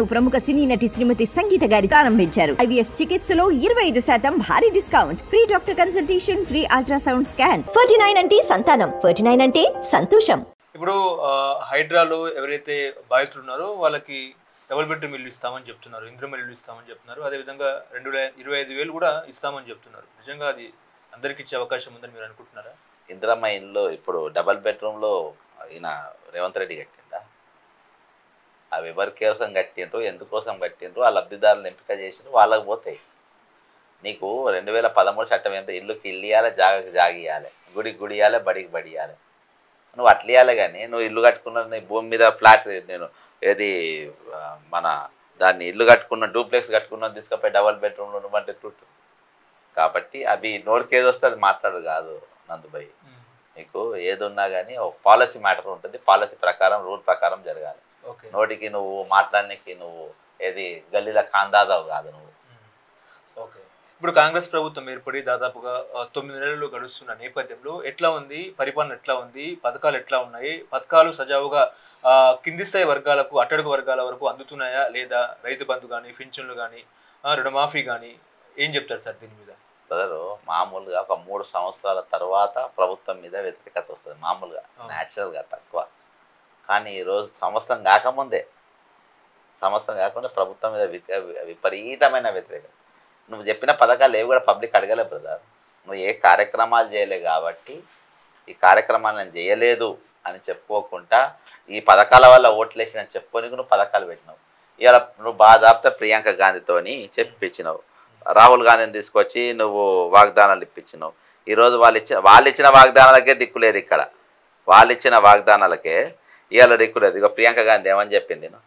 ప్రముఖ సినీ నటి శ్రీమతి సంగీత గారి ప్రారంభించారు ఐవీఎఫ్ చికిత్సలో ఇరవై ఐదు శాతం భారీ discount free doctor consultation free ultrasound scan forty nine అంటే సంతానం ఫోర్టీ నైన్ అంటే సంతోషం ఇప్పుడు ఆ, హైడ్రాలో ఎవరైతే బాధితులు ఉన్నారో వాళ్ళకి డబుల్ బెడ్రూమ్ ఇల్లు ఇస్తామని చెప్తున్నారు ఇంద్రమల్ ఇల్లు ఇస్తామని చెప్తున్నారు అదేవిధంగా రెండు వేల ఇరవై ఐదు వేలు కూడా ఇస్తామని చెప్తున్నారు నిజంగా అది అందరికి ఇచ్చే అవకాశం ఉందని మీరు అనుకుంటున్నారా ఇందిరమ్మ ఇల్లు ఇప్పుడు డబల్ బెడ్రూమ్లో ఈయన రేవంత్ రెడ్డి కట్టిందా అవి ఎవరి కోసం కట్టిండ్రు ఎందుకోసం కట్టిండ్రు ఆ లబ్ధిదారులను ఎంపిక చేసిండ్రు వాళ్ళకి పోతాయి నీకు రెండు వేల పదమూడు చట్టం ఏంటో ఇల్లుకి ఇల్లు ఇవ్వాలి జాగకి జాగ ఇవ్వాలి గుడికి గుడి ఇవ్వాలి బడికి బడి ఇవ్వాలి నువ్వు అట్లా ఇవ్వాలి కానీ నువ్వు ఇల్లు కట్టుకున్న నీ భూమి మీద ఫ్లాట్ నేను ఏది ఆ, మన దాన్ని ఇల్లు కట్టుకున్న డూప్లెక్స్ కట్టుకున్న తీసుకుపోయి డబల్ బెడ్రూమ్లో నువ్వంటే ఎట్లుంటుంది కాబట్టి అవి నోటికి ఏది వస్తే అది మాట్లాడు కాదు నందుబాయి నీకు ఏది ఉన్నా కానీ ఒక పాలసీ మ్యాటర్ ఉంటుంది పాలసీ ప్రకారం రూల్ ప్రకారం జరగాలి ఓకే నోటికి నువ్వు మాట్లాడడానికి నువ్వు ఏది గల్లీల కాందాదావు కాదు నువ్వు ఓకే ఇప్పుడు కాంగ్రెస్ ప్రభుత్వం ఏర్పడి దాదాపుగా ఆ, తొమ్మిది నెలలు గడుస్తున్న నేపథ్యంలో ఎట్లా ఉంది పరిపాలన ఎట్లా ఉంది పథకాలు ఎట్లా ఉన్నాయి పథకాలు సజావుగా ఆ, కింది స్థాయి వర్గాలకు అట్టడుగు వర్గాల వరకు అందుతున్నాయా లేదా రైతు బంధు కానీ పింఛన్లు కానీ రుణమాఫీ కానీ ఏం చెప్తారు సార్ దీని మీద బ్రదరు మామూలుగా ఒక మూడు సంవత్సరాల తర్వాత ప్రభుత్వం మీద వ్యతిరేకత వస్తుంది మామూలుగా అవును. న్యాచురల్గా తక్కువ కానీ ఈరోజు సంవత్సరం కాకముందే సంవత్సరం కాకుండా ప్రభుత్వం మీద విప- విపరీతమైన వ్యతిరేకత నువ్వు చెప్పిన పథకాలు ఏవి కూడా పబ్లిక్ అడగలే బ్రదర్ నువ్వు ఏ కార్యక్రమాలు చేయలే కాబట్టి ఈ కార్యక్రమాలు నేను చేయలేదు అని చెప్పుకోకుండా ఈ పథకాల వల్ల ఓట్లేసిన చెప్పుకొని నువ్వు పథకాలు పెట్టినావు ఇవాళ నువ్వు బాధాప్త ప్రియాంక గాంధీతోని చెప్పించినావు రాహుల్ గాంధీని తీసుకొచ్చి నువ్వు వాగ్దానాలు ఇప్పించినావు ఈరోజు వాళ్ళు ఇచ్చిన వాళ్ళు ఇచ్చిన వాగ్దానాలకే దిక్కులేదు ఇక్కడ వాళ్ళు ఇచ్చిన వాగ్దానాలకే ఇవాళ దిక్కులేదు ఇక ప్రియాంక గాంధీ ఏమని చెప్పింది నేను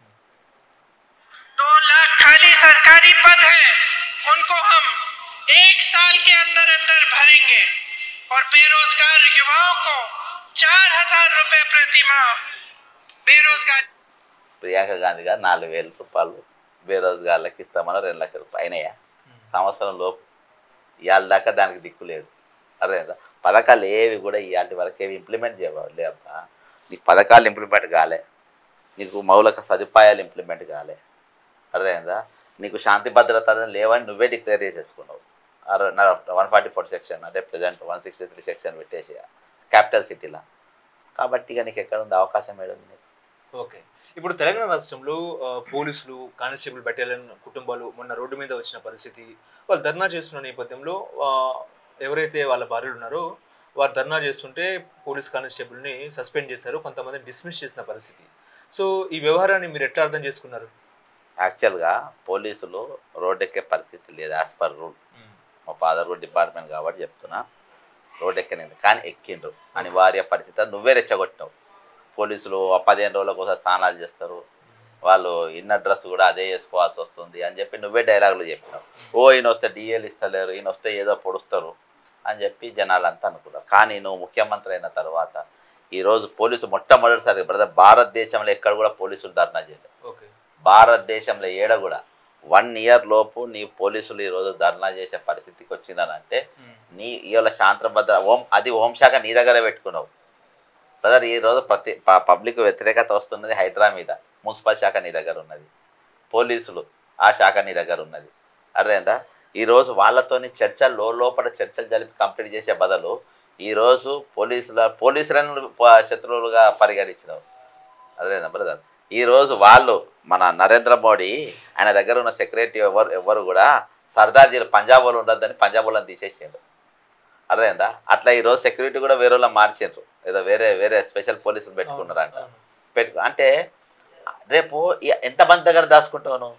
दो लाख खाली सरकारी पद है उनको हम एक साल के अंदर अंदर भरेंगे और बेरोजगार युवाओं को चार हजार रुपए प्रति माह बेरोजगार ప్రియాంక గాంధీ గారు నాలుగు వేల రూపాయలు బేరోజుగార్లకు ఇస్తామని రెండు లక్షల రూపాయలు అయినాయా సంవత్సరం లోపు ఇవాళ దాకా దానికి దిక్కు లేదు అదే పథకాలు ఏవి కూడా ఇవాళ వరకు ఏవి ఇంప్లిమెంట్ చేయవాలి అబ్బా నీకు పథకాలు ఇంప్లిమెంట్ కాలే నీకు మౌలిక సదుపాయాలు ఇంప్లిమెంట్ కాలే అర్థమైందా నీకు శాంతి భద్రత అనేది లేవని నువ్వే డిక్లేర్ చేసేసుకున్నావు వన్ ఫార్టీ ఫోర్ సెక్షన్ అంటే present one sixty three section పెట్టేసి క్యాపిటల్ సిటీలో కాబట్టి ఇక నీకు ఎక్కడ ఉంది అవకాశం ఏడుంది నీకు ఓకే ఇప్పుడు తెలంగాణ రాష్ట్రంలో ఆ, పోలీసులు కానిస్టేబుల్ బెటాలియన్ కుటుంబాలు మొన్న రోడ్డు మీద వచ్చిన పరిస్థితి వాళ్ళు ధర్నా చేస్తున్న నేపథ్యంలో ఆ, ఎవరైతే వాళ్ళ భార్యలు ఉన్నారో వారు ధర్నా చేస్తుంటే పోలీస్ కానిస్టేబుల్ని సస్పెండ్ చేశారు కొంతమందిని డిస్మిస్ చేసిన పరిస్థితి సో ఈ వ్యవహారాన్ని మీరు ఎట్లా అర్థం చేసుకున్నారు యాక్చువల్గా పోలీసులు రోడ్ ఎక్కే పరిస్థితి లేదు యాజ్ పర్ రూల్ మా ఫాదర్ కూడా డిపార్ట్మెంట్ కాబట్టి చెప్తున్నా రోడ్ ఎక్కనింది కానీ ఎక్కిండ్రు అనివార్య పరిస్థితి నువ్వే రెచ్చగొట్టినావు పోలీసులు ఆ పదిహేను రోజులకు ఒకసారి స్నానాలు చేస్తారు వాళ్ళు ఇన్నర్ డ్రెస్ కూడా అదే వేసుకోవాల్సి వస్తుంది అని చెప్పి నువ్వే డైలాగులు చెప్పినావు ఓ ఈయన వస్తే డిఎల్ ఇస్తలేరు ఈయన వస్తే ఏదో పొడుస్తారు అని చెప్పి జనాలంతా అనుకున్నారు కానీ నువ్వు ముఖ్యమంత్రి అయిన తర్వాత ఈరోజు పోలీసు మొట్టమొదటిసారి బ్రదర్ భారతదేశంలో ఎక్కడ కూడా పోలీసులు ధర్నా చేయలేదు ఓకే భారతదేశంలో ఏడ కూడా వన్ ఇయర్ లోపు నీ పోలీసులు ఈరోజు ధర్నా చేసే పరిస్థితికి వచ్చిందనంటే నీ ఇవాళ శాంతభద్ర హోం అది హోంశాఖ నీ దగ్గర పెట్టుకున్నావు బ్రదర్ ఈరోజు ప్రతి ప- పబ్లిక్ వ్యతిరేకత వస్తున్నది హైడ్రా మీద మున్సిపల్ శాఖ నీ దగ్గర ఉన్నది పోలీసులు ఆ శాఖ నీ దగ్గర ఉన్నది అర్థమైందా ఈరోజు వాళ్ళతోని చర్చలు లోపల చర్చలు జరిపి కంప్లీట్ చేసే బదులు ఈరోజు పోలీసుల పోలీసులను ప- శత్రువులుగా పరిగణించినావు అదేనా బ్రదర్ ఈరోజు వాళ్ళు మన నరేంద్ర మోడీ ఆయన దగ్గర ఉన్న సెక్రటరీ ఎవరు ఎవరు కూడా సర్దార్జీలు పంజాబ్ వాళ్ళు ఉండొద్దని పంజాబ్ వాళ్ళని తీసేసిండ్రు అర్థమైందా అట్లా ఈరోజు సెక్యూరిటీ కూడా వేరే వాళ్ళని మార్చిండ్రు ఏదో వేరే వేరే స్పెషల్ పోలీసులు పెట్టుకున్నారంట అవును. పెట్టుకు అంటే రేపు ఇ- ఎంతమంది దగ్గర దాచుకుంటావు నువ్వు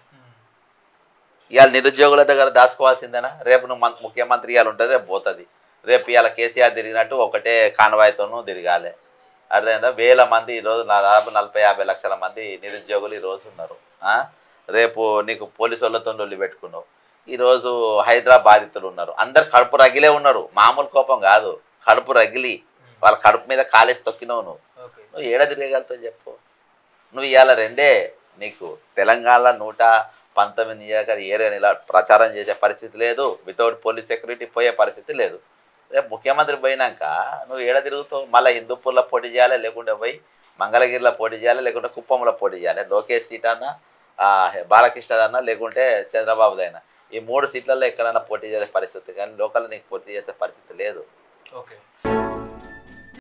ఇవాళ నిరుద్యోగుల దగ్గర దాచుకోవాల్సిందేనా రేపు నువ్వు మం- ముఖ్యమంత్రి ఇవాళ ఉంటుంది రేపు పోతుంది రేపు ఇవాళ కేసీఆర్ తిరిగినట్టు ఒకటే కాన్వాయ్తోనూ తిరగాలి అర్థమైందా వేల మంది ఈరోజు దాదాపు నలభై యాభై లక్షల మంది నిరుద్యోగులు ఈరోజు ఉన్నారు ఆ? రేపు నీకు పోలీసు వాళ్ళతో లొల్లి పెట్టుకున్నావు ఈరోజు హైదరా బాధితులు ఉన్నారు అందరు కడుపు రగిలే ఉన్నారు మామూలు కోపం కాదు కడుపు రగిలి వాళ్ళ కడుపు మీద కాలేసి తొక్కినావు నువ్వు ఓకే నువ్వు ఏడ తిరగలుగుతావు చెప్పు నువ్వు ఇవాళ రెండే నీకు తెలంగాణ నూట పంతొమ్మిది నియోజకవర్గ ఏరియా ఇలా ప్రచారం చేసే పరిస్థితి లేదు వితౌట్ పోలీస్ సెక్యూరిటీ పోయే పరిస్థితి లేదు రేపు ముఖ్యమంత్రి పోయినాక నువ్వు ఏడ తిరుగుతావు మళ్ళీ హిందూపూర్లో పోటీ చేయాలి లేకుంటే పోయి మంగళగిరిలో పోటీ చేయాలి లేకుంటే కుప్పంలో పోటీ చేయాలి లోకేష్ సీట్ అన్నా ఆ, బాలకృష్ణదన్నా లేకుంటే చంద్రబాబుదైనా ఈ మూడు సీట్లలో ఎక్కడైనా పోటీ చేసే పరిస్థితి కానీ లోకల్ నీకు పోటీ చేసే పరిస్థితి లేదు ఓకే